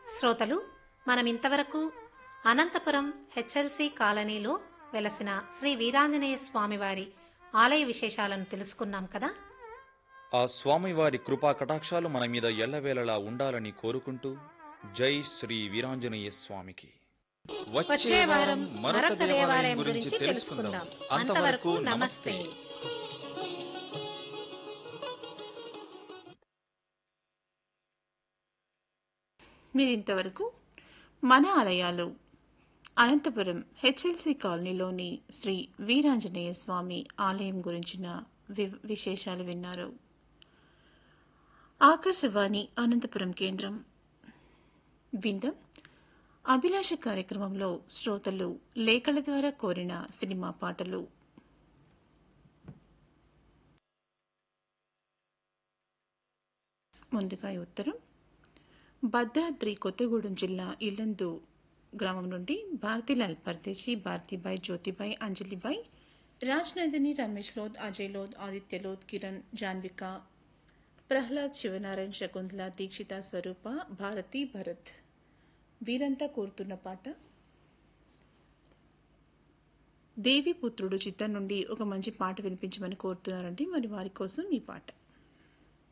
శ్రోతలు మనం ఇంతవరకు అనంతపురం హెచ్ఎల్సి కాలనీలో వెలసిన శ్రీ వీరాంజనేయ స్వామివారి ఆలయ విశేషాలను తెలుసుకున్నాం కదా ఆ స్వామివారి కృపా కటాక్షాలు మన మీద ఎల్లవేళలా ఉండాలని కోరుకుంటూ జై శ్రీ వీరాంజనేయ స్వామికి వచ్చే వారం మరొక దేవాలయం గురించి తెలుసుకుందాం అంతవరకు నమస్తే మీరింతవరకు మన ఆలయాలు అనంతపురం హెచ్ఎల్సి కాలనీలోని శ్రీ వీరాంజనేయ స్వామి ఆలయం గురించిన వి- విశేషాలు విన్నారు ఆకాశవాణి అనంతపురం కేంద్రం విందం అభిలాష కార్యక్రమంలో శ్రోతలు లేఖల ద్వారా కోరిన సినిమా పాటలు ముందుగా ఈ ఉత్తరం భద్రాద్రి కొత్తగూడెం జిల్లా ఇల్లందు గ్రామం నుండి భారతీలాల్ పర్దేశీ భారతీబాయ్ జ్యోతిబాయ్ అంజలిబాయ్ రాజ్నందిని రమేష్ లోద్ అజయ్ లోద్ ఆదిత్య లోద్ కిరణ్ జాన్విక ప్రహ్లాద్ శివనారాయణ్ శకుంతల దీక్షిత స్వరూప భారతి భరత్ వీరంతా కోరుతున్న పాట దేవి పుత్రుడు చిత్తం నుండి ఒక మంచి పాట వినిపించమని కోరుతున్నారండి మరి వారి కోసం ఈ పాట